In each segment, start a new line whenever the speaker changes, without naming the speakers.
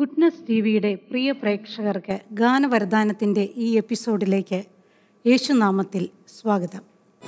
Goodness T വിയുടെ പ്രിയ പ്രേക്ഷകർക്ക് ഗാനവരദാനത്തിൻ്റെ ഈ എപ്പിസോഡിലേക്ക് യേശുനാമത്തിൽ സ്വാഗതം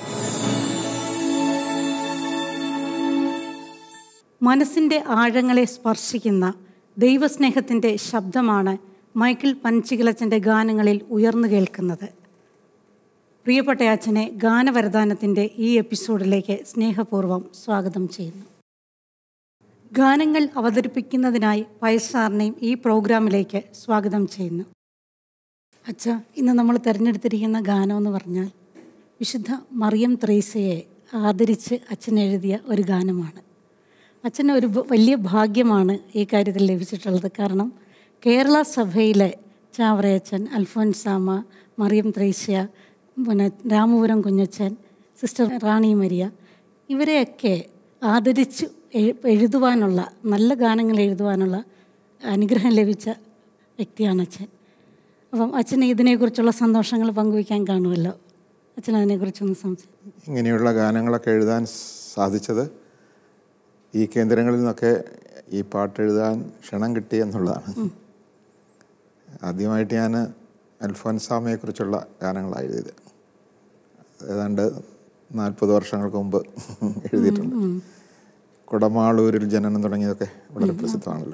മനസ്സിൻ്റെ ആഴങ്ങളെ സ്പർശിക്കുന്ന ദൈവസ്നേഹത്തിൻ്റെ ശബ്ദമാണ് മൈക്കിൾ പഞ്ചികിളച്ചൻ്റെ ഗാനങ്ങളിൽ ഉയർന്നു കേൾക്കുന്നത് പ്രിയപ്പെട്ട അച്ഛനെ ഗാനവരദാനത്തിൻ്റെ ഈ എപ്പിസോഡിലേക്ക് സ്നേഹപൂർവ്വം സ്വാഗതം ചെയ്യുന്നു ഗാനങ്ങൾ അവതരിപ്പിക്കുന്നതിനായി പയസാറിനെയും ഈ പ്രോഗ്രാമിലേക്ക് സ്വാഗതം ചെയ്യുന്നു അച്ഛ ഇന്ന് നമ്മൾ തിരഞ്ഞെടുത്തിരിക്കുന്ന ഗാനം എന്ന് പറഞ്ഞാൽ വിശുദ്ധ മറിയം ത്രേസയെ ആദരിച്ച് അച്ഛൻ എഴുതിയ ഒരു ഗാനമാണ് അച്ഛന് ഒരു ബ- വലിയ ഭാഗ്യമാണ് ഈ കാര്യത്തിൽ ലഭിച്ചിട്ടുള്ളത് കാരണം കേരള സഭയിലെ ചാവറയച്ചൻ അൽഫോൻസാമ മറിയം ത്രേസ്യ പിന്നെ രാമപുരം കുഞ്ഞച്ചൻ സിസ്റ്റർ റാണി മരിയ ഇവരെയൊക്കെ ആദരിച്ച് എഴു- എഴുതുവാനുള്ള നല്ല ഗാനങ്ങൾ എഴുതുവാനുള്ള അനുഗ്രഹം ലഭിച്ച വ്യക്തിയാണ് അച്ഛൻ അപ്പം അച്ഛന് ഇതിനെക്കുറിച്ചുള്ള സന്തോഷങ്ങൾ പങ്കുവയ്ക്കാൻ കാണുമല്ലോ അച്ഛൻ അതിനെക്കുറിച്ചൊന്ന് സംസാരിക്കും
ഇങ്ങനെയുള്ള ഗാനങ്ങളൊക്കെ എഴുതാൻ സാധിച്ചത് ഈ കേന്ദ്രങ്ങളിൽ നിന്നൊക്കെ ഈ പാട്ട് എഴുതാൻ ക്ഷണം കിട്ടി എന്നുള്ളതാണ് ആദ്യമായിട്ട് ഞാൻ അൽഫോൻസാമയെക്കുറിച്ചുള്ള ഗാനങ്ങളാണ് എഴുതിയത് ഏതാണ്ട് നാൽപ്പത് വർഷങ്ങൾക്ക് മുമ്പ് എഴുതിയിട്ടുണ്ട് കുടമാളൂരിൽ ജനനം തുടങ്ങിയതൊക്കെ വളരെ പ്രസിദ്ധമാണല്ലോ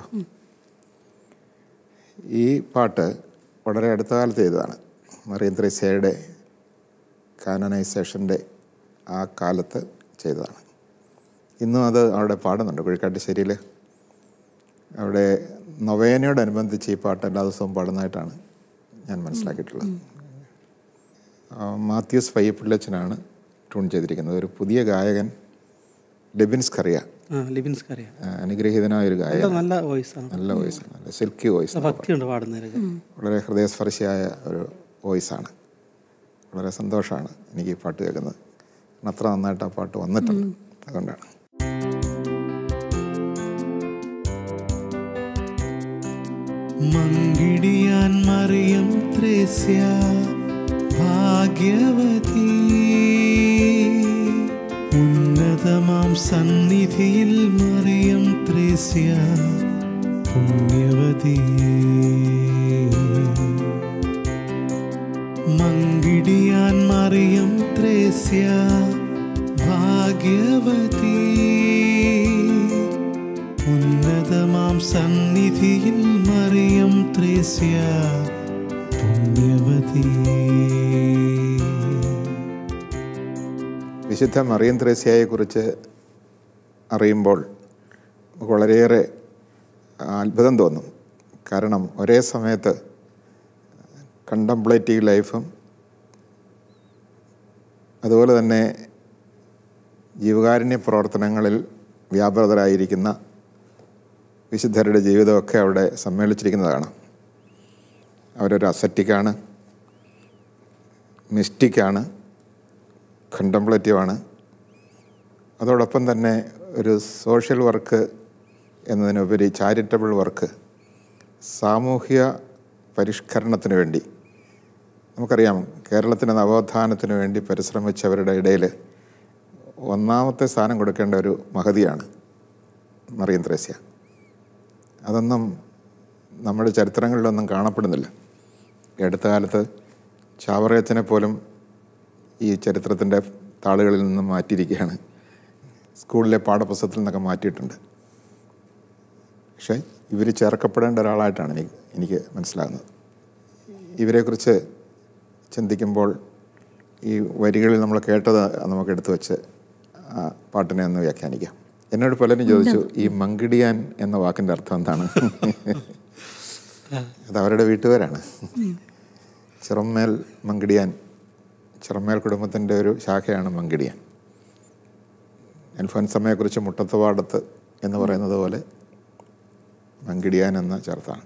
ഈ പാട്ട് വളരെ അടുത്ത കാലത്ത് ചെയ്തതാണ് മറിയം ത്രേസ്യയുടെ കാനനൈസേഷൻ്റെ ആ കാലത്ത് ചെയ്തതാണ് ഇന്നും അത് അവിടെ പാടുന്നുണ്ട് കുഴിക്കാട്ടുശ്ശേരിയിൽ അവിടെ നൊവേനയോടനുബന്ധിച്ച് ഈ പാട്ട് എല്ലാ ദിവസവും പാടുന്നതായിട്ടാണ് ഞാൻ മനസ്സിലാക്കിയിട്ടുള്ളത് ആ, മാത്യൂസ് പയ്യപ്പിള്ളച്ചനാണ് ട്യൂൺ ചെയ്തിരിക്കുന്നത് ഒരു പുതിയ ഗായകൻ ഡെബിൻസ് കറിയ
ആ ലിബിൻസ്ക്ക് അറിയാം
ആ, അനുഗ്രഹീതനായ ഒരു
നല്ല
ഗായകൻ
നല്ല വോയിസാണ്
നല്ല വോയിസാണ് നല്ല സിൽക്കി വോയിസ്
ഭക്തിയുണ്ട് പാടുന്നതിനൊക്കെ
വളരെ ഹൃദയസ്പർശിയായ ഒരു വോയിസാണ് വളരെ സന്തോഷമാണ് എനിക്ക് ഈ പാട്ട് കേൾക്കുന്നത് കാരണം അത്ര നന്നായിട്ട് ആ പാട്ട് വന്നിട്ടുണ്ട് അതുകൊണ്ടാണ്
മങ്കിടിയാൻ മറിയം ത്രേസ്യ ഭാഗ്യവതി ഉന്നതമാം സന്നിധിയിൽ മറിയം ത്രേസ്യ പുണ്യവതി മങ്കിടിയാൻ മറിയം ത്രേസ്യ ഭാഗ്യവതി ഉന്നതമാം സന്നിധിയിൽ മറിയം ത്രേസ്യ പുണ്യവതി
വിശുദ്ധ മറിയം ത്രേസ്യയെക്കുറിച്ച് അറിയുമ്പോൾ നമുക്ക് വളരെയേറെ അത്ഭുതം തോന്നും കാരണം ഒരേ സമയത്ത് കണ്ടംപ്ലേറ്റീവ് ലൈഫും അതുപോലെ തന്നെ ജീവകാരുണ്യ പ്രവർത്തനങ്ങളിൽ വ്യാപൃതരായിരിക്കുന്ന വിശുദ്ധരുടെ ജീവിതമൊക്കെ അവിടെ സമ്മേളിച്ചിരിക്കുന്നതാണ് അവരൊരു അസറ്റിക്കാണ് മിസ്റ്റിക്കാണ് കണ്ടംപ്ലേറ്റീവാണ് അതോടൊപ്പം തന്നെ ഒരു സോഷ്യൽ വർക്ക് എന്നതിനുപരി ചാരിറ്റബിൾ വർക്ക് സാമൂഹ്യ പരിഷ്കരണത്തിന് വേണ്ടി നമുക്കറിയാം കേരളത്തിൻ്റെ നവോത്ഥാനത്തിന് വേണ്ടി പരിശ്രമിച്ചവരുടെ ഇടയിൽ ഒന്നാമത്തെ സ്ഥാനം കൊടുക്കേണ്ട ഒരു മഹതിയാണ് മറിയം ത്രേസ്യ അതൊന്നും നമ്മുടെ ചരിത്രങ്ങളിലൊന്നും കാണപ്പെടുന്നില്ല ഈ അടുത്ത കാലത്ത് ചാവറയച്ചനെ പോലും ഈ ചരിത്രത്തിൻ്റെ താളുകളിൽ നിന്നും മാറ്റിയിരിക്കുകയാണ് സ്കൂളിലെ പാഠപുസ്തകത്തിൽ നിന്നൊക്കെ മാറ്റിയിട്ടുണ്ട് പക്ഷേ ഇവർ ചേർക്കപ്പെടേണ്ട ഒരാളായിട്ടാണ് എനിക്ക് എനിക്ക് മനസ്സിലാകുന്നത് ഇവരെക്കുറിച്ച് ചിന്തിക്കുമ്പോൾ ഈ വരികളിൽ നമ്മൾ കേട്ടത് നമുക്ക് എടുത്തു വെച്ച് ആ പാട്ടിനെ ഒന്ന് വ്യാഖ്യാനിക്കാം എന്നോട് പലരും ചോദിച്ചു ഈ മങ്കിടിയാൻ എന്ന വാക്കിൻ്റെ അർത്ഥം എന്താണ് അത് അവരുടെ വീട്ടുപേരാണ് ചിറമ്മേൽ മങ്കിടിയാൻ ചിറമ്മേൽ കുടുംബത്തിൻ്റെ ഒരു ശാഖയാണ് മങ്കിടിയാൻ അൽഫോൻസമ്മയെക്കുറിച്ച് മുട്ടത്തുപാടത്ത് എന്ന് പറയുന്നത് പോലെ മങ്കിടിയാൻ എന്ന ചേർത്താണ്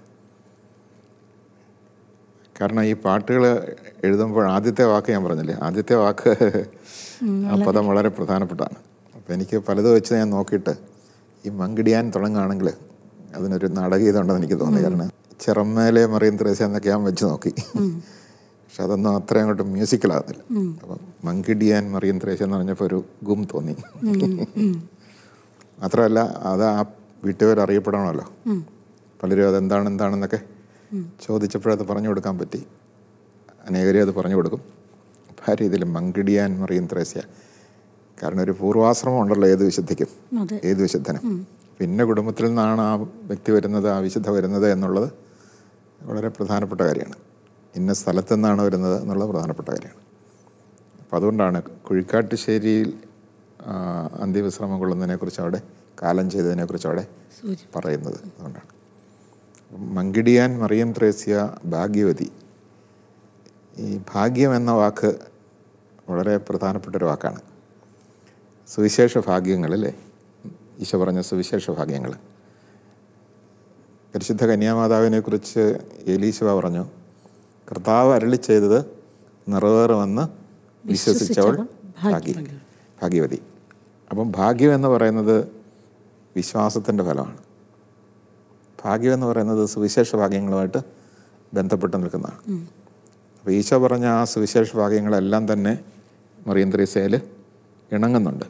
കാരണം ഈ പാട്ടുകൾ എഴുതുമ്പോൾ ആദ്യത്തെ വാക്ക് ഞാൻ പറഞ്ഞില്ലേ ആദ്യത്തെ വാക്ക് ആ പദം വളരെ പ്രധാനപ്പെട്ടതാണ് അപ്പോൾ എനിക്ക് പലതും വെച്ച് ഞാൻ നോക്കിയിട്ട് ഈ മങ്കിടിയാൻ തുടങ്ങുകയാണെങ്കിൽ അതിനൊരു നാടകീയത ഉണ്ടെന്ന് എനിക്ക് തോന്നി കാരണം ചിറമ്മേലെ മറിയം ത്രേസ്യ എന്നൊക്കെ ഞാൻ വെച്ച് നോക്കി പക്ഷെ അതൊന്നും അത്ര അങ്ങോട്ട് മ്യൂസിക്കലാകുന്നില്ല അപ്പം മങ്കിടിയാൻ മറിയം ത്രേസ്യ എന്ന് പറഞ്ഞപ്പോൾ ഒരു ഗും തോന്നി മാത്രമല്ല അത് ആ വീട്ടുപേർ അറിയപ്പെടണമല്ലോ പലരും അതെന്താണ് എന്താണെന്നൊക്കെ ചോദിച്ചപ്പോഴത് പറഞ്ഞു കൊടുക്കാൻ പറ്റി അനേകരും അത് പറഞ്ഞു കൊടുക്കും ആ രീതിയിൽ മങ്കിടിയാൻ മറിയും ത്രേസ്യ കാരണം ഒരു പൂർവാശ്രമം ഉണ്ടല്ലോ ഏത് വിശുദ്ധിക്കും
അതെ
ഏത് വിശുദ്ധനും പിന്നെ കുടുംബത്തിൽ നിന്നാണ് ആ വ്യക്തി വരുന്നത് ആ വിശുദ്ധ വരുന്നത് എന്നുള്ളത് വളരെ പ്രധാനപ്പെട്ട കാര്യമാണ് ഇന്ന സ്ഥലത്തു നിന്നാണ് വരുന്നത് എന്നുള്ളത് പ്രധാനപ്പെട്ട കാര്യമാണ് അപ്പം അതുകൊണ്ടാണ് കുഴിക്കാട്ടുശ്ശേരിയിൽ ആ, അന്ത്യവിശ്രമം കൊള്ളുന്നതിനെക്കുറിച്ച് അവിടെ കാലം ചെയ്തതിനെക്കുറിച്ച് അവിടെ
സൂചി
പറയുന്നത് അതുകൊണ്ടാണ് മങ്കിടിയാൻ മറിയം ത്രേസ്യ ഭാഗ്യവതി ഈ ഭാഗ്യം എന്ന വാക്ക് വളരെ പ്രധാനപ്പെട്ട ഒരു വാക്കാണ് സുവിശേഷ ഭാഗ്യങ്ങൾ അല്ലേ ഈശോ പറഞ്ഞ സുവിശേഷ ഭാഗ്യങ്ങൾ പരിശുദ്ധ കന്യാമാതാവിനെ കുറിച്ച് എലീശവ പറഞ്ഞു കർത്താവ് അരളി ചെയ്തത് നിറവേറുമെന്ന് വിശ്വസിച്ചവൾ ഭാഗ്യ ഭാഗ്യവതി അപ്പം ഭാഗ്യം എന്ന് പറയുന്നത് വിശ്വാസത്തിൻ്റെ ഫലമാണ് ഭാഗ്യം എന്ന് പറയുന്നത് സുവിശേഷ ഭാഗ്യങ്ങളുമായിട്ട് ബന്ധപ്പെട്ട് നിൽക്കുന്നതാണ് അപ്പോൾ ഈശോ പറഞ്ഞ ആ സുവിശേഷ ഭാഗ്യങ്ങളെല്ലാം തന്നെ മറിയന്ത്രീസയിൽ ഇണങ്ങുന്നുണ്ട്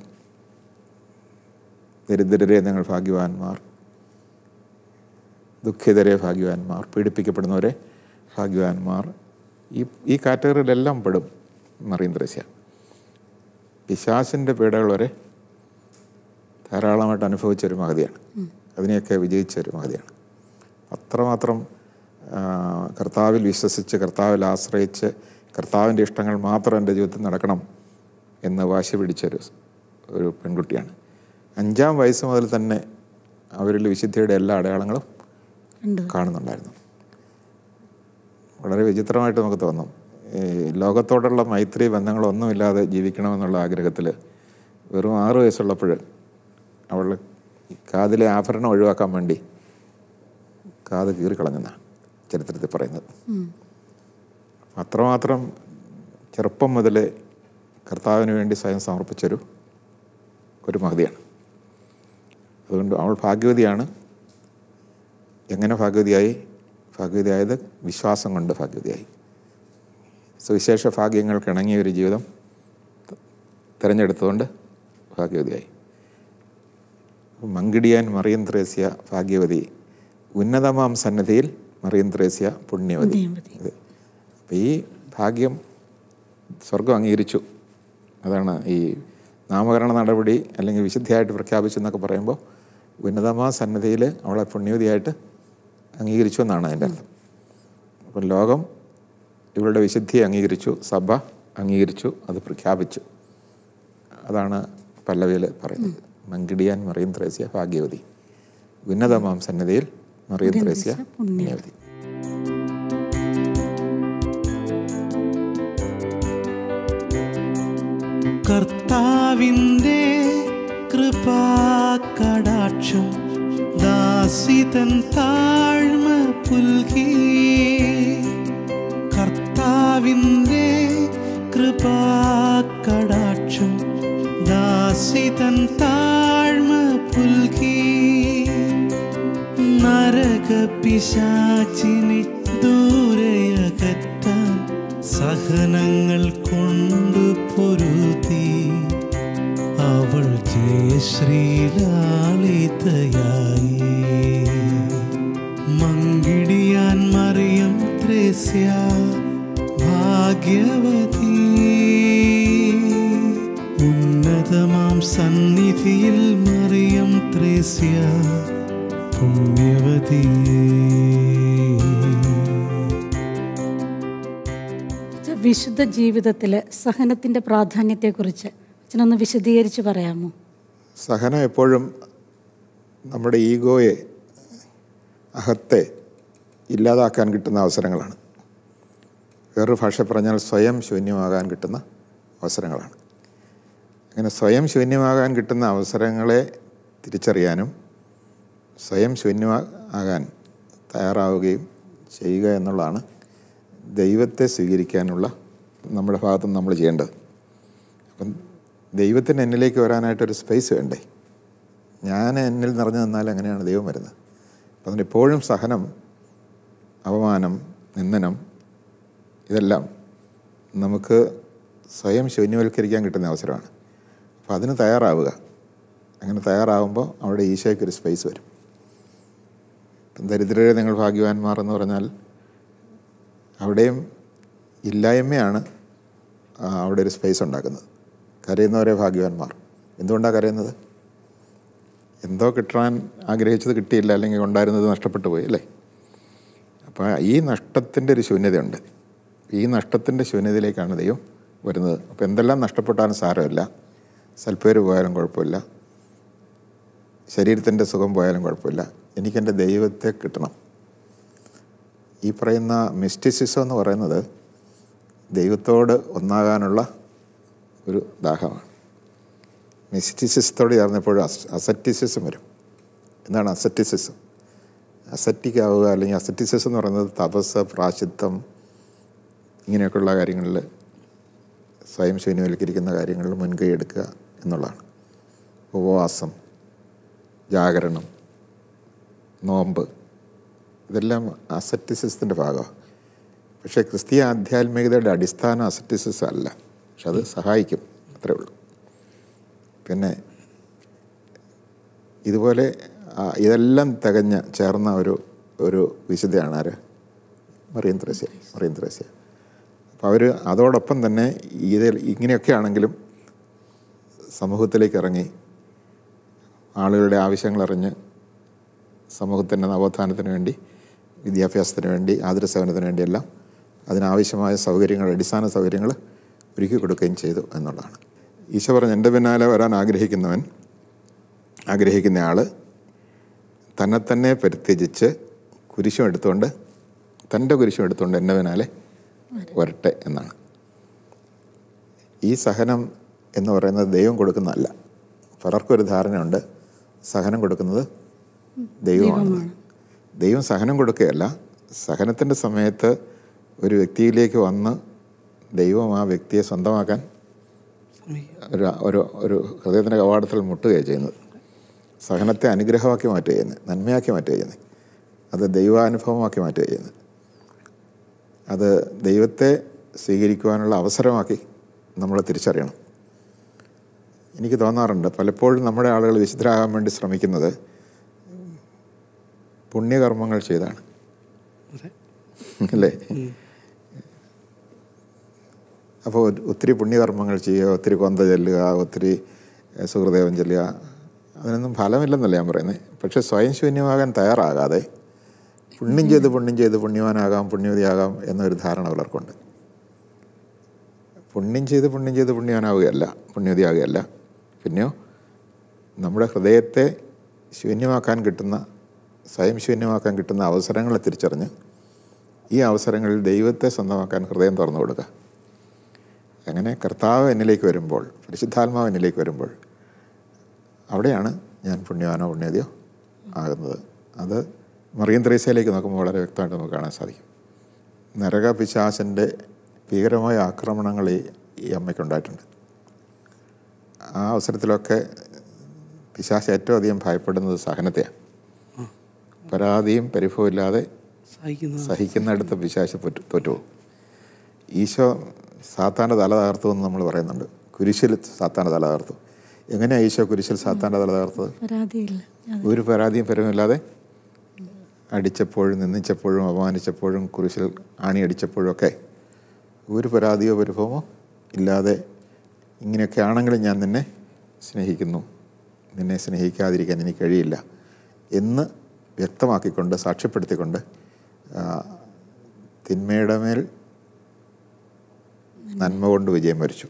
ദരിദ്രരെ നിങ്ങൾ ഭാഗ്യവാന്മാർ ദുഃഖിതരെ ഭാഗ്യവാന്മാർ പീഡിപ്പിക്കപ്പെടുന്നവരെ ഭാഗ്യവാന്മാർ ഈ ഈ കാറ്റഗറിയിലെല്ലാം പെടും മറിയന്ത്രേസ്യ പിശാസിൻ്റെ പീഡകൾ വരെ ധാരാളമായിട്ട് അനുഭവിച്ച ഒരു മഹതിയാണ് അതിനെയൊക്കെ വിജയിച്ച ഒരു മഹതിയാണ് അത്രമാത്രം ആ, കർത്താവിൽ വിശ്വസിച്ച് കർത്താവിൽ ആശ്രയിച്ച് കർത്താവിൻ്റെ ഇഷ്ടങ്ങൾ മാത്രം എൻ്റെ ജീവിതത്തിൽ നടക്കണം എന്ന് വാശി പിടിച്ചൊരു ഒരു പെൺകുട്ടിയാണ് അഞ്ചാം വയസ്സ് മുതൽ തന്നെ അവരിൽ വിശുദ്ധിയുടെ എല്ലാ അടയാളങ്ങളും
ഉണ്ട്
കാണുന്നുണ്ടായിരുന്നു വളരെ വിചിത്രമായിട്ട് നമുക്ക് തോന്നും ഈ ലോകത്തോടുള്ള മൈത്രി ബന്ധങ്ങളൊന്നുമില്ലാതെ ജീവിക്കണമെന്നുള്ള ആഗ്രഹത്തിൽ വെറും ആറ് വയസ്സുള്ളപ്പോൾ അവൾ കാതിലെ ആഭരണം ഒഴിവാക്കാൻ വേണ്ടി കാത് കീറിക്കളഞ്ഞെന്നാണ് ചരിത്രത്തിൽ പറയുന്നത് അത്രമാത്രം ചെറുപ്പം മുതലേ കർത്താവിന് വേണ്ടി സ്വയം സമർപ്പിച്ചൊരു ഒരു മഹതിയാണ് അതുകൊണ്ട് അവൾ ഭാഗ്യവതിയാണ് എങ്ങനെ ഭാഗ്യവതിയായി ഭാഗ്യവതിയായത് വിശ്വാസം കൊണ്ട് ഭാഗ്യവതിയായി സുവിശേഷ ഭാഗ്യങ്ങൾക്ക് ഇണങ്ങിയ ഒരു ജീവിതം ത- തിരഞ്ഞെടുത്തുകൊണ്ട് ഭാഗ്യവതിയായി മങ്കിടിയാൻ മറിയം ത്രേസ്യ ഭാഗ്യവതി ഉന്നതമാം സന്നദ്ധിയിൽ മറിയം ത്രേസ്യ പുണ്യവതി
പുണ്യവതി.
അതെ അപ്പം ഈ ഭാഗ്യം സ്വർഗം അംഗീകരിച്ചു അതാണ് ഈ നാമകരണ നടപടി അല്ലെങ്കിൽ വിശുദ്ധിയായിട്ട് പ്രഖ്യാപിച്ചു എന്നൊക്കെ പറയുമ്പോൾ ഉന്നതമാ സന്നദ്ധിയിൽ അവളെ പുണ്യവതിയായിട്ട് അംഗീകരിച്ചു എന്നാണ് അതിൻ്റെ അർത്ഥം അപ്പം ലോകം ഇവളുടെ വിശുദ്ധിയെ അംഗീകരിച്ചു സഭ അംഗീകരിച്ചു അത് പ്രഖ്യാപിച്ചു അതാണ് പല്ലവിയിൽ പറയുന്നത് മങ്കിടിയാൻ മറിയം ത്രേസ്യ ഭാഗ്യവതി ഉന്നതമാം സന്നദ്ധിയിൽ മറിയം ത്രേസ്യ പുണ്യവതി
കർത്താവിൻ്റെ കൃപാകടാക്ഷം ദാസിതൻ താഴ്മ പുൽകി കർത്താവിൻ്റെ കൃപാകടാക്ഷം ദാസിതൻ താഴ്മ പുൽകി നരകപിശാചിനെ ദൂരയകറ്റാൻ സഹനങ്ങൾ കൊണ്ടു പൊരുതി അവൾ ജയശ്രീലാളിതയായി മങ്കിടിയാൻ മറിയം ത്രേസ്യ ഭാഗ്യവതി ഉന്നതമാം സന്നിധിയിൽ മറിയം ത്രേസ്യ പുണ്യവതിയേ
വിശുദ്ധ ജീവിതത്തിൽ സഹനത്തിൻ്റെ പ്രാധാന്യത്തെക്കുറിച്ച് അച്ഛനൊന്ന് വിശദീകരിച്ച് പറയാമോ
സഹനം എപ്പോഴും നമ്മുടെ ഈഗോയെ അഹത്തെ ഇല്ലാതാക്കാൻ കിട്ടുന്ന അവസരങ്ങളാണ് വേറൊരു ഭാഷ പറഞ്ഞാൽ സ്വയം ശൂന്യമാകാൻ കിട്ടുന്ന അവസരങ്ങളാണ് അങ്ങനെ സ്വയം ശൂന്യമാകാൻ കിട്ടുന്ന അവസരങ്ങളെ തിരിച്ചറിയാനും സ്വയം ശൂന്യമാകാൻ തയ്യാറാവുകയും ചെയ്യുക എന്നുള്ളതാണ് ദൈവത്തെ സ്വീകരിക്കാനുള്ള നമ്മുടെ ഭാഗത്തു നിന്ന് നമ്മൾ ചെയ്യേണ്ടത് അപ്പം ദൈവത്തിന് എന്നിലേക്ക് വരാനായിട്ടൊരു സ്പേസ് വേണ്ടേ ഞാൻ എന്നിൽ നിറഞ്ഞു നിന്നാൽ അങ്ങനെയാണ് ദൈവം വരുന്നത് അപ്പം അതുകൊണ്ട് എപ്പോഴും സഹനം അപമാനം നിന്ദനം ഇതെല്ലാം നമുക്ക് സ്വയം ശൂന്യവൽക്കരിക്കാൻ കിട്ടുന്ന അവസരമാണ് അപ്പോൾ അതിന് തയ്യാറാവുക അങ്ങനെ തയ്യാറാവുമ്പോൾ അവിടെ ഈശോയ്ക്കൊരു സ്പേസ് വരും ദരിദ്രരെ നിങ്ങൾ ഭാഗ്യവാന്മാർ എന്ന് പറഞ്ഞാൽ അവിടെയും ഇല്ലായ്മയാണ് ആ, അവിടെ ഒരു സ്പേസ് ഉണ്ടാക്കുന്നത് കരയുന്നവരെ ഭാഗ്യവാന്മാർ എന്തുകൊണ്ടാണ് കരയുന്നത് എന്തോ കിട്ടാൻ ആഗ്രഹിച്ചത് കിട്ടിയില്ല അല്ലെങ്കിൽ ഉണ്ടായിരുന്നത് നഷ്ടപ്പെട്ടു പോയി അല്ലേ അപ്പോൾ ഈ നഷ്ടത്തിൻ്റെ ഒരു ശൂന്യതയുണ്ട് ഈ നഷ്ടത്തിൻ്റെ ശൂന്യതയിലേക്കാണ് ദൈവം വരുന്നത് അപ്പോൾ എന്തെല്ലാം നഷ്ടപ്പെട്ടാലും സാരമില്ല സൽപ്പേര് പോയാലും കുഴപ്പമില്ല ശരീരത്തിൻ്റെ സുഖം പോയാലും കുഴപ്പമില്ല എനിക്കെൻ്റെ ദൈവത്തെ കിട്ടണം ഈ പറയുന്ന മിസ്റ്റിസിസം എന്ന് പറയുന്നത് ദൈവത്തോട് ഒന്നാകാനുള്ള ഒരു ദാഹമാണ് മിസ്റ്റിസിസത്തോട് ചേർന്നപ്പോഴും അസറ്റിസിസം വരും എന്താണ് അസറ്റിസിസം അസറ്റിക് ആവുക അല്ലെങ്കിൽ അസറ്റിസിസം എന്ന് പറയുന്നത് തപസ് പ്രാശിത്വം ഇങ്ങനെയൊക്കെയുള്ള കാര്യങ്ങളിൽ സ്വയം ശൂന്യവൽക്കരിക്കുന്ന കാര്യങ്ങളിൽ മുൻകൈ എടുക്കുക എന്നുള്ളതാണ് ഉപവാസം ജാഗരണം നോമ്പ് ഇതെല്ലാം അസറ്റിസിസത്തിൻ്റെ ഭാഗമാണ് പക്ഷേ ക്രിസ്തീയ ആധ്യാത്മികതയുടെ അടിസ്ഥാന അസറ്റിസിസം അല്ല പക്ഷെ അത് സഹായിക്കും അത്രേ ഉള്ളൂ പിന്നെ ഇതുപോലെ ആ, ഇതെല്ലാം തികഞ്ഞ ചേർന്ന ഒരു ഒരു വിശുദ്ധയാണ് ആര് മറിയൻ ത്രേസ്യ മറിയൻ ത്രേസ്യ അപ്പോൾ അവർ അതോടൊപ്പം തന്നെ ഇതിൽ ഇങ്ങനെയൊക്കെ ആണെങ്കിലും സമൂഹത്തിലേക്ക് ഇറങ്ങി ആളുകളുടെ ആവശ്യങ്ങളറിഞ്ഞ് സമൂഹത്തിൻ്റെ നവോത്ഥാനത്തിന് വേണ്ടി വിദ്യാഭ്യാസത്തിന് വേണ്ടി ആതുരസേവനത്തിന് വേണ്ടിയെല്ലാം അതിനാവശ്യമായ സൗകര്യങ്ങൾ അടിസ്ഥാന സൗകര്യങ്ങൾ ഒരുക്കി കൊടുക്കുകയും ചെയ്തു എന്നുള്ളതാണ് ഈശോ പറഞ്ഞ് എൻ്റെ പിന്നാലെ വരാൻ ആഗ്രഹിക്കുന്നവൻ ആഗ്രഹിക്കുന്ന ആൾ തന്നെ തന്നെ പരിത്യജിച്ച് കുരിശും എടുത്തുകൊണ്ട് തൻ്റെ കുരിശും എടുത്തുകൊണ്ട് എൻ്റെ പിന്നാലെ വരട്ടെ എന്നാണ് ഈ സഹനം എന്ന് പറയുന്നത് ദൈവം കൊടുക്കുന്നതല്ല പലർക്കൊരു ധാരണയുണ്ട് സഹനം കൊടുക്കുന്നത് ദൈവമാണ് ദൈവം സഹനം കൊടുക്കുകയല്ല സഹനത്തിൻ്റെ സമയത്ത് ഒരു വ്യക്തിയിലേക്ക് വന്ന് ദൈവം ആ വ്യക്തിയെ സ്വന്തമാക്കാൻ ഒരു ഒരു ഒരു ഹൃദയത്തിൻ്റെ കവാടത്തിൽ മുട്ടുകയാണ് ചെയ്യുന്നത് സഹനത്തെ അനുഗ്രഹമാക്കി മാറ്റുക ചെയ്യുന്നത് നന്മയാക്കി മാറ്റുക ചെയ്യുന്നത് അത് ദൈവാനുഭവമാക്കി മാറ്റുക ചെയ്യുന്നത് അത് ദൈവത്തെ സ്വീകരിക്കുവാനുള്ള അവസരമാക്കി നമ്മൾ തിരിച്ചറിയണം എനിക്ക് തോന്നാറുണ്ട് പലപ്പോഴും നമ്മുടെ ആളുകൾ വിശുദ്ധരാകാൻ വേണ്ടി ശ്രമിക്കുന്നത് പുണ്യകർമ്മങ്ങൾ ചെയ്താണ്
അതെ
അല്ലേ അപ്പോൾ ഒത്തിരി പുണ്യകർമ്മങ്ങൾ ചെയ്യുക ഒത്തിരി കൊന്ത ചെല്ലുക ഒത്തിരി ഏഹ്, സുഹൃദേവം ചെല്ലുക അതിനൊന്നും ഫലമില്ലെന്നല്ല ഞാൻ പറയുന്നത് പക്ഷേ സ്വയം ശൂന്യമാകാൻ തയ്യാറാകാതെ പുണ്യം ചെയ്ത് പുണ്യം ചെയ്ത് പുണ്യവാനാകാം പുണ്യവതിയാകാം എന്നൊരു ധാരണ പലർക്കുണ്ട് പുണ്യം ചെയ്ത് പുണ്യം ചെയ്ത് പുണ്യവാനാവുകയല്ല പുണ്യവതിയാകുകയല്ല പിന്നെയോ നമ്മുടെ ഹൃദയത്തെ ശൂന്യമാക്കാൻ കിട്ടുന്ന സ്വയം ശൂന്യമാക്കാൻ കിട്ടുന്ന അവസരങ്ങളെ തിരിച്ചറിഞ്ഞ് ഈ അവസരങ്ങളിൽ ദൈവത്തെ സ്വന്തമാക്കാൻ ഹൃദയം തുറന്നു കൊടുക്കുക അങ്ങനെ കർത്താവ് എന്നിലേക്ക് വരുമ്പോൾ പരിശുദ്ധാത്മാവ് എന്നിലേക്ക് വരുമ്പോൾ അവിടെയാണ് ഞാൻ പുണ്യവാനോ പുണ്യതിയോ ആകുന്നത് അത് മറിയം ത്രേസ്യയിലേക്ക് നോക്കുമ്പോൾ വളരെ വ്യക്തമായിട്ട് നമുക്ക് കാണാൻ സാധിക്കും നരക പിശാചൻ്റെ ഭീകരമായ ആക്രമണങ്ങൾ ഈ ഈ അമ്മയ്ക്കുണ്ടായിട്ടുണ്ട് ആ അവസരത്തിലൊക്കെ പിശാച് ഏറ്റവും അധികം ഭയപ്പെടുന്നത് സഹനത്തെയാണ് പരാതിയും പരിഭവം ഇല്ലാതെ
സഹിക്കുന്ന
സഹിക്കുന്നിടത്ത് പിശാച് തോറ്റു തോറ്റുപോകും ഈശോ സാത്താൻ്റെ തല തകർത്തു എന്ന് നമ്മൾ പറയുന്നുണ്ട് കുരിശിൽ സാത്താൻ്റെ തല തകർത്തു എങ്ങനെയാണ് ഈശോ കുരിശിൽ സാത്താൻ്റെ തല തകർത്തത്
പരാതിയില്ല അത്
ഒരു പരാതിയും പരമില്ലാതെ അടിച്ചപ്പോഴും നിന്ദിച്ചപ്പോഴും അപമാനിച്ചപ്പോഴും കുരിശിൽ ആണി അടിച്ചപ്പോഴും ഒക്കെ ഒരു പരാതിയോ പരിഭവമോ ഇല്ലാതെ ഇങ്ങനെയൊക്കെ ആണെങ്കിലും ഞാൻ നിന്നെ സ്നേഹിക്കുന്നു നിന്നെ സ്നേഹിക്കാതിരിക്കാൻ എനിക്ക് കഴിയില്ല എന്ന് വ്യക്തമാക്കിക്കൊണ്ട് സാക്ഷ്യപ്പെടുത്തിക്കൊണ്ട് ആ, തിന്മയുടെ മേൽ നന്മ കൊണ്ട് വിജയം വരിച്ചു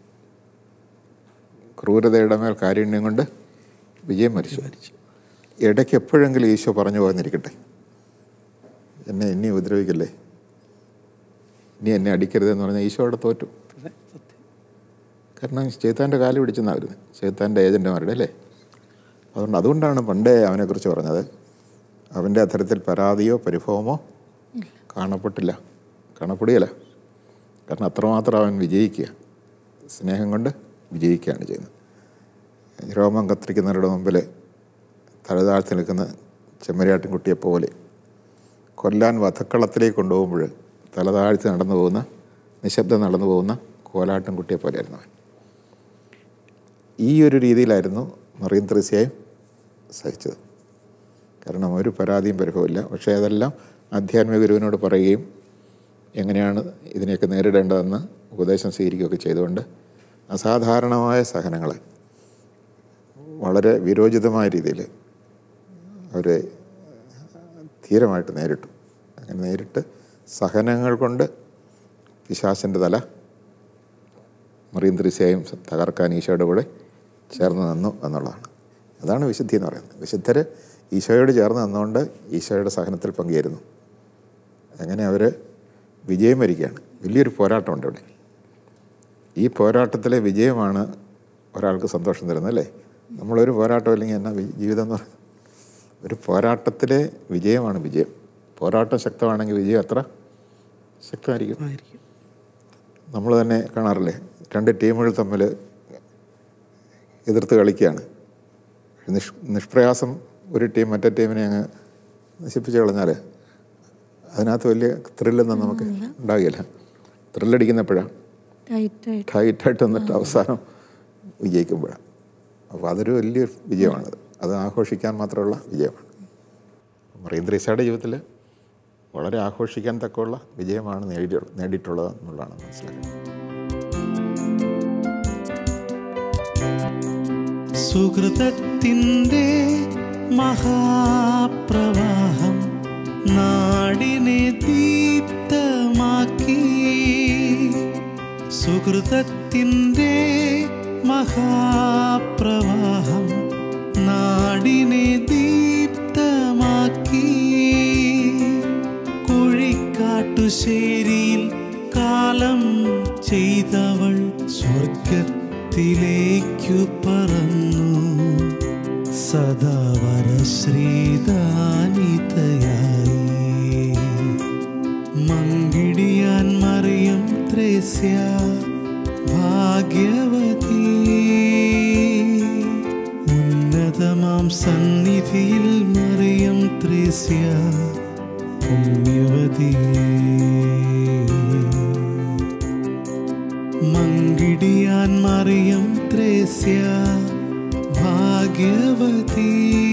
ക്രൂരതയുടെ മേൽ കാരുണ്യം കൊണ്ട് വിജയം വരിച്ചു ഇടയ്ക്ക് എപ്പോഴെങ്കിലും ഈശോ പറഞ്ഞു പോയെന്നിരിക്കട്ടെ എന്നെ ഇനി ഉപദ്രവിക്കല്ലേ ഇനി എന്നെ അടിക്കരുതെന്ന് പറഞ്ഞാൽ ഈശോ അവിടെ തോറ്റു
അതെ സത്യം
കാരണം ചേത്താൻ്റെ കാല് പിടിച്ചെന്നാണ് വരുന്നത് ചേത്താൻ്റെ ഏജൻറ്റുമാരുടെ അല്ലേ അതുകൊണ്ട് അതുകൊണ്ടാണ് പണ്ടേ അവനെക്കുറിച്ച് പറഞ്ഞത് അവൻ്റെ അത്തരത്തിൽ പരാതിയോ പരിഭവമോ കാണപ്പെട്ടില്ല കാണപ്പെടുകയില്ല കാരണം അത്രമാത്രം അവൻ വിജയിക്കുക സ്നേഹം കൊണ്ട് വിജയിക്കുകയാണ് ചെയ്യുന്നത് രോമം കത്തിരിക്കുന്നവരുടെ മുമ്പിൽ തലതാഴ്ത്തി നിൽക്കുന്ന ചെമ്മരിയാട്ടിൻകുട്ടിയെ പോലെ കൊല്ലാൻ വധക്കളത്തിലേക്ക് കൊണ്ടുപോകുമ്പോൾ തലതാഴ്ത്തി നടന്നു പോകുന്ന നിശബ്ദം നടന്നു പോകുന്ന കോലാട്ടിൻകുട്ടിയെ പോലെയായിരുന്നു അവൻ ഈ ഒരു രീതിയിലായിരുന്നു മറിയം ത്രേസ്യയും സഹിച്ചത് കാരണം ഒരു പരാതിയും പരിഭവമില്ല പക്ഷേ അതെല്ലാം ആധ്യാത്മിക ഗുരുവിനോട് പറയുകയും എങ്ങനെയാണ് ഇതിനെയൊക്കെ നേരിടേണ്ടതെന്ന് ഉപദേശം സ്വീകരിക്കുകയൊക്കെ ചെയ്തുകൊണ്ട് അസാധാരണമായ സഹനങ്ങൾ വളരെ വിരോചിതമായ രീതിയിൽ അവർ ധീരമായിട്ട് നേരിട്ടു അങ്ങനെ നേരിട്ട് സഹനങ്ങൾ കൊണ്ട് പിശാസിൻ്റെ തല മറിയം ത്രിസയായും തകർക്കാൻ ഈശോയുടെ കൂടെ ചേർന്ന് നിന്നു എന്നുള്ളതാണ് അതാണ് വിശുദ്ധി എന്ന് പറയുന്നത് വിശുദ്ധർ ഈശോയോട് ചേർന്ന് നിന്നുകൊണ്ട് ഈശോയുടെ സഹനത്തിൽ പങ്കുചേരുന്നു അങ്ങനെ അവർ വിജയം വരികയാണ് വലിയൊരു പോരാട്ടമുണ്ട് ഇവിടെ ഈ പോരാട്ടത്തിലെ വിജയമാണ് ഒരാൾക്ക് സന്തോഷം തരുന്നത് അല്ലേ നമ്മളൊരു പോരാട്ടം അല്ലെങ്കിൽ എന്നാ വി- ജീവിതം എന്ന് പറയുന്നത് ഒരു പോരാട്ടത്തിലെ വിജയമാണ് വിജയം പോരാട്ടം ശക്തമാണെങ്കിൽ വിജയം അത്ര ശക്തമായിരിക്കും
ആയിരിക്കും
നമ്മൾ തന്നെ കാണാറില്ലേ രണ്ട് ടീമുകൾ തമ്മിൽ എതിർത്ത് കളിക്കുകയാണ് നിഷ് നിഷ്പ്രയാസം ഒരു ടീം മറ്റേ ടീമിനെ അങ്ങ് നശിപ്പിച്ച് കളഞ്ഞാൽ അതിനകത്ത് വലിയ ത്രില്ലൊന്നും നമുക്ക് ഉണ്ടാകില്ല ത്രില്ലടിക്കുന്നപ്പോഴാണ്
ടൈറ്റായിട്ട്
ടൈറ്റായിട്ട് വന്നിട്ട് അവസാനം വിജയിക്കുമ്പോഴാണ് അപ്പോൾ അതൊരു വലിയൊരു വിജയമാണത് അത് ആഘോഷിക്കാൻ മാത്രമുള്ള വിജയമാണ് മറീന്ദ്രീസയുടെ ജീവിതത്തിൽ വളരെ ആഘോഷിക്കാൻ തക്കമുള്ള വിജയമാണ് നേടി നേടിയിട്ടുള്ളത് എന്നുള്ളതാണ് മനസ്സിലാക്കുന്നത്
സുഹൃതത്തിൻ്റെ മഹാപ്രവാഹം നാടിനെ ദീപ്തമാക്കി സുഹൃതത്തിൻ്റെ മഹാപ്രവാഹം നാടിനെ ദീപ്തമാക്കി കുഴിക്കാട്ടുശേരിയിൽ കാലം ചെയ്തവൾ സ്വർഗത്തിലേക്കു പറന്നു സദാവര ശ്രീദാനിതയായി മങ്കിടിയാൻ മറിയം ത്രേസ്യ ഭാഗ്യവതി ഉന്നതമാം സന്നിധിയിൽ മറിയം ത്രേസ്യ പുണ്യവതി മങ്കിടിയാൻ മറിയം ത്രേസ്യ ഭാഗ്യവതി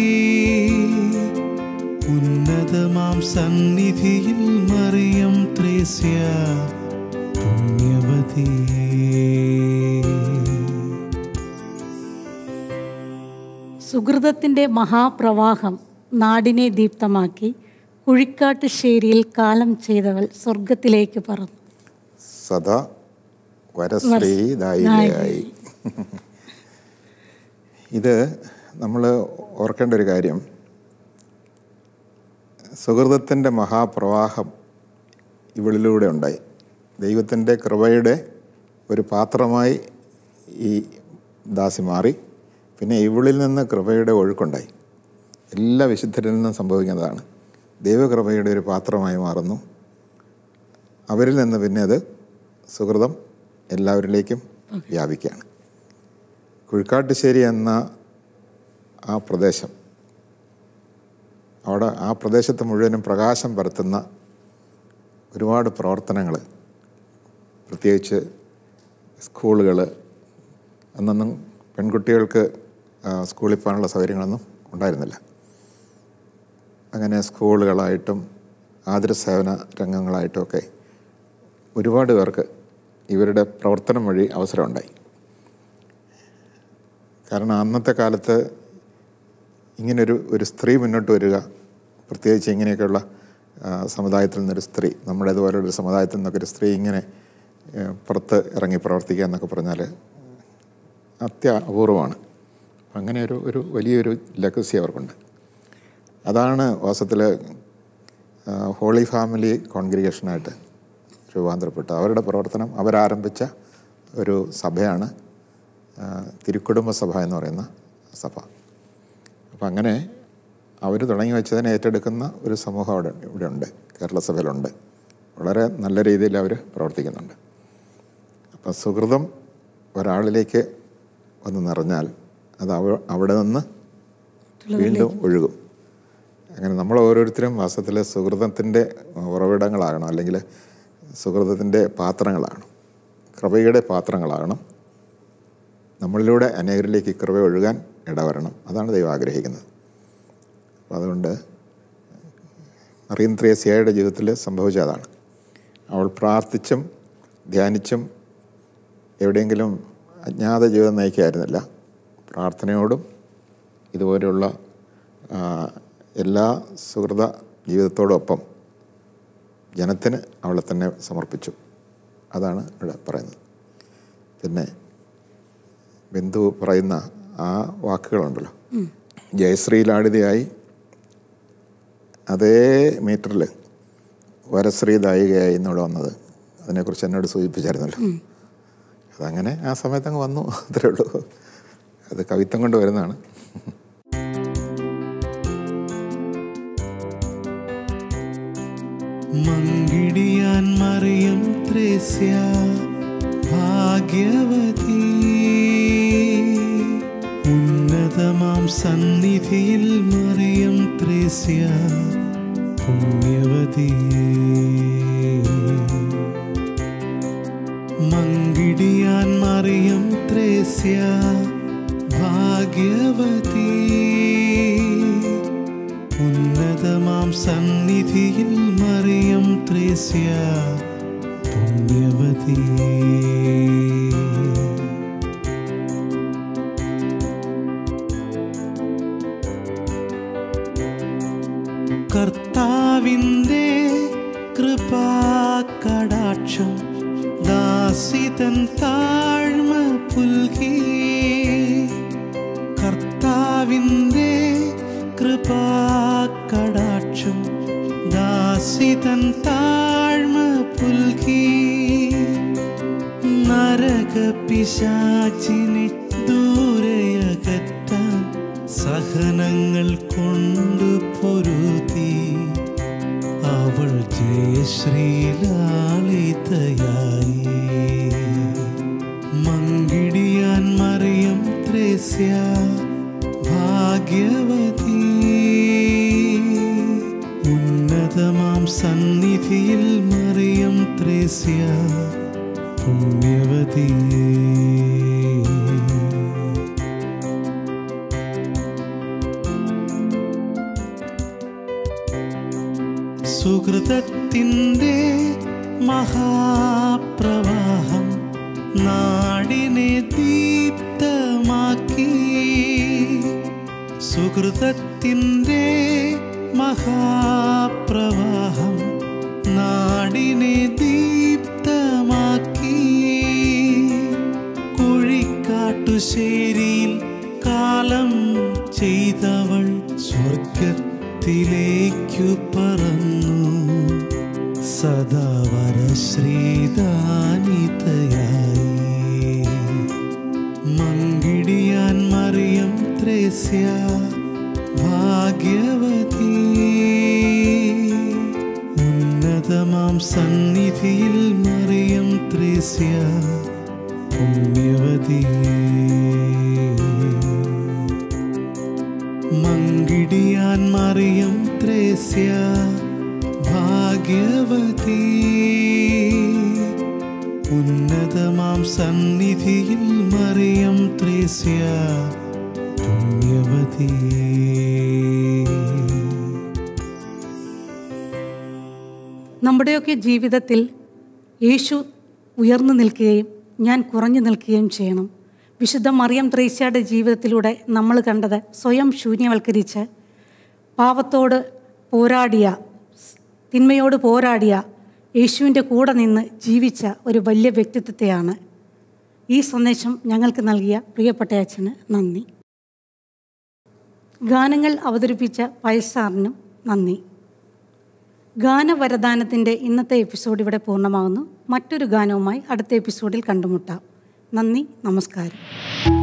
ഉന്നതമാം സന്നിധിയിൽ മറിയം ത്രേസ്യ പുണ്യവതി
സുഹൃതത്തിൻ്റെ മഹാപ്രവാഹം നാടിനെ ദീപ്തമാക്കി കുഴിക്കാട്ടുശ്ശേരിയിൽ കാലം ചെയ്തവൾ സ്വർഗത്തിലേക്ക് പറന്നു
സദാ വരശ്രീദായികയായി ഇത് നമ്മൾ ഓർക്കേണ്ട ഒരു കാര്യം സുഹൃതത്തിൻ്റെ മഹാപ്രവാഹം ഇവളിലൂടെ ഉണ്ടായി ദൈവത്തിൻ്റെ കൃപയുടെ ഒരു പാത്രമായി ഈ ദാസി മാറി പിന്നെ ഇവളിൽ നിന്ന് കൃപയുടെ ഒഴുക്കുണ്ടായി എല്ലാ വിശുദ്ധരിൽ നിന്നും സംഭവിക്കുന്നതാണ് ദൈവകൃപയുടെ ഒരു പാത്രമായി മാറുന്നു അവരിൽ നിന്ന് പിന്നെ അത് സുഹൃതം എല്ലാവരിലേക്കും വ്യാപിക്കുകയാണ് കുഴിക്കാട്ടുശ്ശേരി എന്ന ആ പ്രദേശം അവിടെ ആ പ്രദേശത്ത് മുഴുവനും പ്രകാശം പരത്തുന്ന ഒരുപാട് പ്രവർത്തനങ്ങൾ പ്രത്യേകിച്ച് സ്കൂളുകൾ അന്നൊന്നും പെൺകുട്ടികൾക്ക് ആ, സ്കൂളിൽ പോകാനുള്ള സൗകര്യങ്ങളൊന്നും ഉണ്ടായിരുന്നില്ല അങ്ങനെ സ്കൂളുകളായിട്ടും ആതുരസേവന രംഗങ്ങളായിട്ടുമൊക്കെ ഒരുപാട് പേർക്ക് ഇവരുടെ പ്രവർത്തനം വഴി അവസരമുണ്ടായി കാരണം അന്നത്തെ കാലത്ത് ഇങ്ങനൊരു ഒരു സ്ത്രീ മുന്നോട്ട് വരിക പ്രത്യേകിച്ച് ഇങ്ങനെയൊക്കെയുള്ള ആ, സമുദായത്തിൽ നിന്നൊരു സ്ത്രീ നമ്മുടെ ഇതുപോലുള്ള സമുദായത്തിൽ നിന്നൊക്കെ ഒരു സ്ത്രീ ഇങ്ങനെ ഏ, പുറത്ത് ഇറങ്ങി പ്രവർത്തിക്കുക എന്നൊക്കെ പറഞ്ഞാൽ അത്യ അപൂർവമാണ് അങ്ങനെ ഒരു ഒരു വലിയൊരു ലഗസി അവർക്കുണ്ട് അതാണ് വാസ്തവത്തിൽ ഹോളി ഫാമിലി കോൺഗ്രിഗേഷനായിട്ട് രൂപാന്തരപ്പെട്ടു അവരുടെ പ്രവർത്തനം അവരാരംഭിച്ച ഒരു സഭയാണ് ആ, തിരുക്കുടുംബ സഭ എന്ന് പറയുന്ന സഭ അപ്പം അങ്ങനെ അവർ തുടങ്ങി വെച്ചതിനെ ഏറ്റെടുക്കുന്ന ഒരു സമൂഹം അവിടെ ഇവിടെ ഉണ്ട് കേരള സഭയിലുണ്ട് വളരെ നല്ല രീതിയിൽ അവർ പ്രവർത്തിക്കുന്നുണ്ട് അപ്പം സുഹൃതം ഒരാളിലേക്ക് വന്ന് നിറഞ്ഞാൽ അത് അവ അവിടെ നിന്ന് വീണ്ടും ഒഴുകും അങ്ങനെ നമ്മൾ ഓരോരുത്തരും വാസ്തവത്തിൽ സുഹൃതത്തിൻ്റെ ഉറവിടങ്ങളാകണം അല്ലെങ്കിൽ സുഹൃതത്തിൻ്റെ പാത്രങ്ങളാണ് കൃപയുടെ പാത്രങ്ങളാകണം നമ്മളിലൂടെ അനേകരിലേക്ക് ഈ കൃപ ഒഴുകാൻ ഇടവരണം അതാണ് ദൈവം ആഗ്രഹിക്കുന്നത് അപ്പം അതുകൊണ്ട് മറിയം ത്രേസ്യയുടെ ജീവിതത്തിൽ സംഭവിച്ച അതാണ് അവൾ പ്രാർത്ഥിച്ചും ധ്യാനിച്ചും എവിടെയെങ്കിലും അജ്ഞാത ജീവിതം നയിക്കായിരുന്നില്ല പ്രാർത്ഥനയോടും ഇതുപോലെയുള്ള ആ, എല്ലാ സുഹൃത ജീവിതത്തോടൊപ്പം ജനത്തിന് അവളെ തന്നെ സമർപ്പിച്ചു അതാണ് ഇവിടെ പറയുന്നത് പിന്നെ ബിന്ദു പറയുന്ന ആ വാക്കുകളുണ്ടല്ലോ ജയശ്രീ ലാളിതയായി അതേ മീറ്ററിൽ വരശ്രീ ദായികയായി എന്നോട് വന്നത് അതിനെക്കുറിച്ച് എന്നോട് സൂചിപ്പിച്ചായിരുന്നല്ലോ അതങ്ങനെ ആ സമയത്ത് അങ്ങ് വന്നു അത്രേ ഉള്ളൂ അത് കവിത്വം കൊണ്ട് വരുന്നതാണ്
മങ്കിടിയാൻ മറിയം ത്രേസ്യ ഭാഗ്യവതി ഉന്നതമാം സന്നിധിയിൽ മറിയം ത്രേസ്യ പുണ്യവതി മങ്കിടിയാൻ മറിയം ത്രേസ്യ ഭാഗ്യവതി ഉന്നതമാം സന്നിധിയിൽ മറിയം ത്രേസ്യ പുണ്യവതി കർത്താവിൻ്റെ കൃപാകടാക്ഷം ദാസിതൻ താഴ്മ പുൽകി കർത്താവിൻ്റെ കൃപാകടാക്ഷം ദാസിതൻ താഴ്മ പുൽകി നരക പിശാചിനെ ദൂരയകറ്റാൻ സഹനങ്ങൾ കൊണ്ടു പൊരുതി അവൾ ജയശ്രീലാളിതയായി മങ്കിടിയാൻ മറിയം ത്രേസ്യ ഭാഗ്യവതി ഉന്നതമാം സന്നിധിയിൽ മറിയം ത്രേസ്യ പുണ്യവതി സുഹൃതത്തിൻ്റെ മഹാപ്രവാഹം നാടിനെ ദീപ്തമാക്കി സുഹൃതത്തിൻ്റെ മഹാപ്രവാഹം നാടിനെ ദീപ്തമാക്കി കുഴിക്കാട്ടുശേരിയിൽ കാലം ചെയ്തവൾ സ്വർഗത്തിലേക്കു പറന്നു സദാവര ശ്രീദാനിതയായി മങ്കിടിയാൻ മറിയം ത്രേസ്യ ഭാഗ്യവതി ഉന്നതമാം സന്നിധിയിൽ മറിയം ത്രേസ്യ പുണ്യവതി മങ്കിടിയാൻ മറിയം ത്രേസ്യ ഭാഗ്യവതി ഉന്നതമാം സന്നിധിയിൽ മറിയം ത്രേസ്യ പുണ്യവതി
നമ്മുടെയൊക്കെ ജീവിതത്തിൽ യേശു ഉയർന്നു നിൽക്കുകയും ഞാൻ കുറഞ്ഞു നിൽക്കുകയും ചെയ്യണം വിശുദ്ധ മറിയം ത്രേസ്യയുടെ ജീവിതത്തിലൂടെ നമ്മൾ കണ്ടത് സ്വയം ശൂന്യവൽക്കരിച്ച് പാവത്തോട് പോരാടിയ തിന്മയോട് പോരാടിയ യേശുവിൻ്റെ കൂടെ നിന്ന് ജീവിച്ച ഒരു വലിയ വ്യക്തിത്വത്തെയാണ് ഈ സന്ദേശം ഞങ്ങൾക്ക് നൽകിയ പ്രിയപ്പെട്ട അച്ഛന് നന്ദി ഗാനങ്ങൾ അവതരിപ്പിച്ച പയസാറിനും നന്ദി ഗാനവരദാനത്തിൻ്റെ ഇന്നത്തെ എപ്പിസോഡ് ഇവിടെ പൂർണ്ണമാകുന്നു മറ്റൊരു ഗാനവുമായി അടുത്ത എപ്പിസോഡിൽ കണ്ടുമുട്ടാം നന്ദി നമസ്കാരം